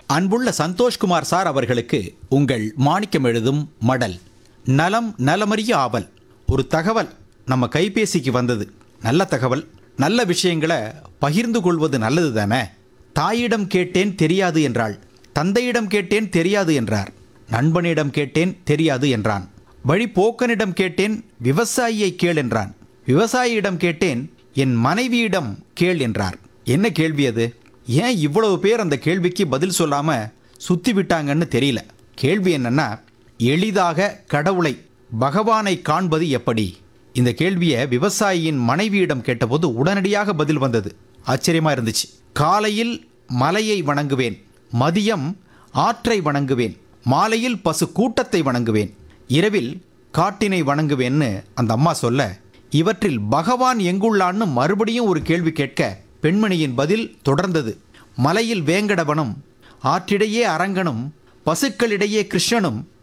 அன்புள்ள சந்தோஷ்குமார் சார் அவர்களுக்கு உங்கள் மாணிக்கம் எழுதும் மடல் நலம் நலமறிய ஆவல் ஒரு தகவல் நம்ம கைபேசிக்கு வந்தது நல்ல தகவல் நல்ல விஷயங்களை பகிர்ந்து கொள்வது நல்லது தானே தாயிடம் கேட்டேன் தெரியாது என்றாள் தந்தையிடம் கேட்டேன் தெரியாது என்றார் நண்பனிடம் கேட்டேன் தெரியாது என்றான் வழிபோக்கனிடம் கேட்டேன் விவசாயியை கேள் என்றான் விவசாயியிடம் கேட்டேன் என் மனைவியிடம் கேள் என்றார் என்ன கேள்வி அது ஏன் இவ்வளவு பேர் அந்த கேள்விக்கு பதில் சொல்லாம சுத்தி விட்டாங்கன்னு தெரியல கேள்வி என்னன்னா எளிதாக கடவுளை பகவானை காண்பது எப்படி இந்த கேள்வியை விவசாயியின் மனைவியிடம் கேட்டபோது உடனடியாக பதில் வந்தது ஆச்சரியமா இருந்துச்சு காலையில் மலையை வணங்குவேன் மதியம் ஆற்றை வணங்குவேன் மாலையில் பசு கூட்டத்தை வணங்குவேன் இரவில் காட்டினை வணங்குவேன்னு அந்த அம்மா சொல்ல இவற்றில் பகவான் எங்குள்ளான்னு மறுபடியும் ஒரு கேள்வி கேட்க பெண்மணியின் பதில் தொடர்ந்தது மலையில் வேங்கடவனும் ஆற்றிடையே அரங்கனும் பசுக்களிடையே கிருஷ்ணனும்